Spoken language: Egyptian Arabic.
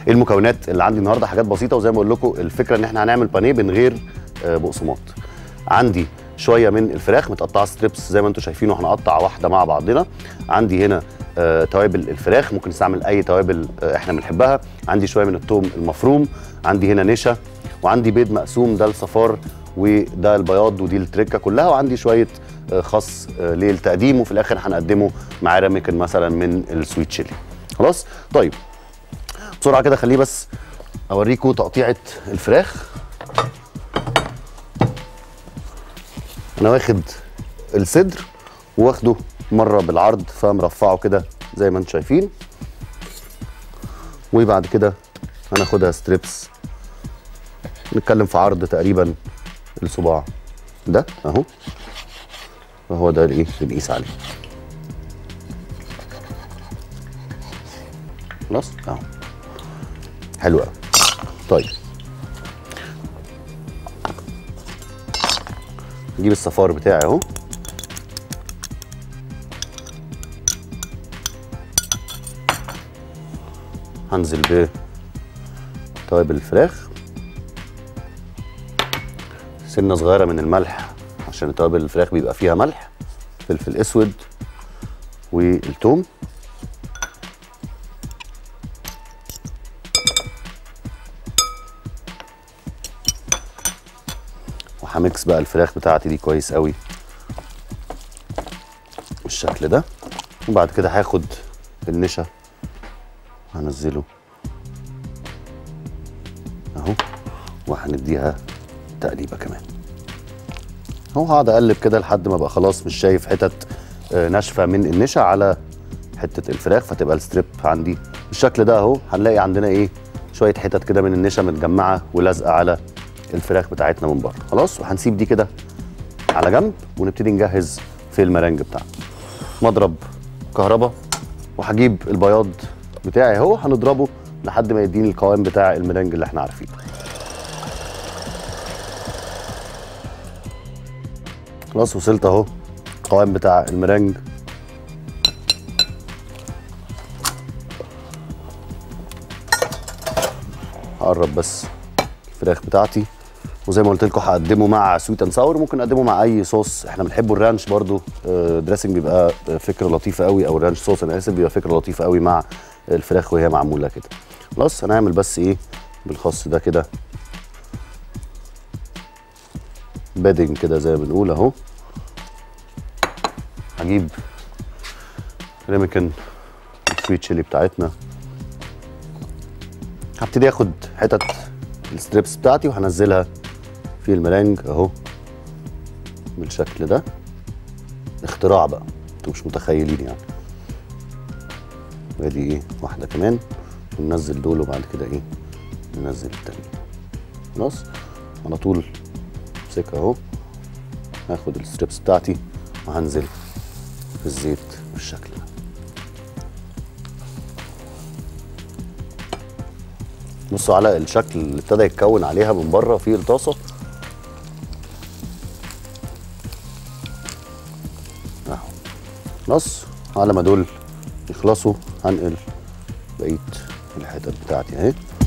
ايه المكونات اللي عندي النهارده حاجات بسيطه وزي ما بقول لكم الفكره ان احنا هنعمل بانيه من غير آه، بقسماط عندي شويه من الفراخ متقطعه ستريبس زي ما انتم شايفين وهنقطع واحده مع بعضنا عندي هنا آه، توابل الفراخ ممكن نستعمل اي توابل آه، احنا بنحبها عندي شويه من الثوم المفروم عندي هنا نشا وعندي بيض مقسوم ده الصفار وده البياض ودي التركه كلها وعندي شويه آه، خس آه، للتقديم وفي الاخر هنقدمه مع راميكن مثلا من السويت شيلي خلاص طيب بسرعه كده خليه بس اوريكم تقطيعه الفراخ انا واخد الصدر واخده مره بالعرض فمرفعه كده زي ما انتم شايفين وبعد كده هناخدها ستريبس نتكلم في عرض تقريبا الصباع ده اهو وهو ده الايه اللي نقيس عليه خلاص اهو حلو قوي طيب نجيب الصفار بتاعي اهو هنزل ب توابل الفراخ سنه صغيره من الملح عشان توابل الفراخ بيبقى فيها ملح فلفل اسود والثوم وهميكس بقى الفراخ بتاعتي دي كويس قوي بالشكل ده وبعد كده هاخد النشا هنزله اهو وهنديها تقليبه كمان اهو هقعد اقلب كده لحد ما ابقى خلاص مش شايف حتت آه، ناشفه من النشا على حته الفراخ فتبقى الستريب عندي بالشكل ده اهو هنلاقي عندنا ايه شويه حتت كده من النشا متجمعه ولازقه على الفراخ بتاعتنا من بره خلاص وهنسيب دي كده على جنب ونبتدي نجهز في المرنج بتاعنا مضرب كهرباء وهجيب البياض بتاعي اهو هنضربه لحد ما يديني القوام بتاع المرنج اللي احنا عارفينه خلاص وصلت اهو القوام بتاع المرنج هقرب بس الفراخ بتاعتي وزي ما قلت لكم هقدمه مع سويت اند ساور ممكن اقدمه مع اي صوص احنا بنحبه الرانش برضو آه، دريسنج بيبقى فكره لطيفه قوي او الرانش صوص انا اسف بيبقى فكره لطيفه قوي مع الفراخ وهي معموله كده خلاص هنعمل بس ايه بالخص ده كده بادنج كده زي ما بنقول اهو هجيب ريميكن السويت شيلي بتاعتنا هبتدي اخد حتت الستريبس بتاعتي وهنزلها في المرنج اهو بالشكل ده اختراع بقى انتوا مش متخيلين يعني وادي ايه واحده كمان وننزل دول وبعد كده ايه ننزل التانية خلاص على طول امسكها اهو هاخد الستريبس بتاعتي وهنزل في الزيت بالشكل ده بصوا على الشكل اللي ابتدى يتكون عليها من بره في الطاسه اهو خلاص على ما دول يخلصوا هنقل بقيه الحتت بتاعتي اهي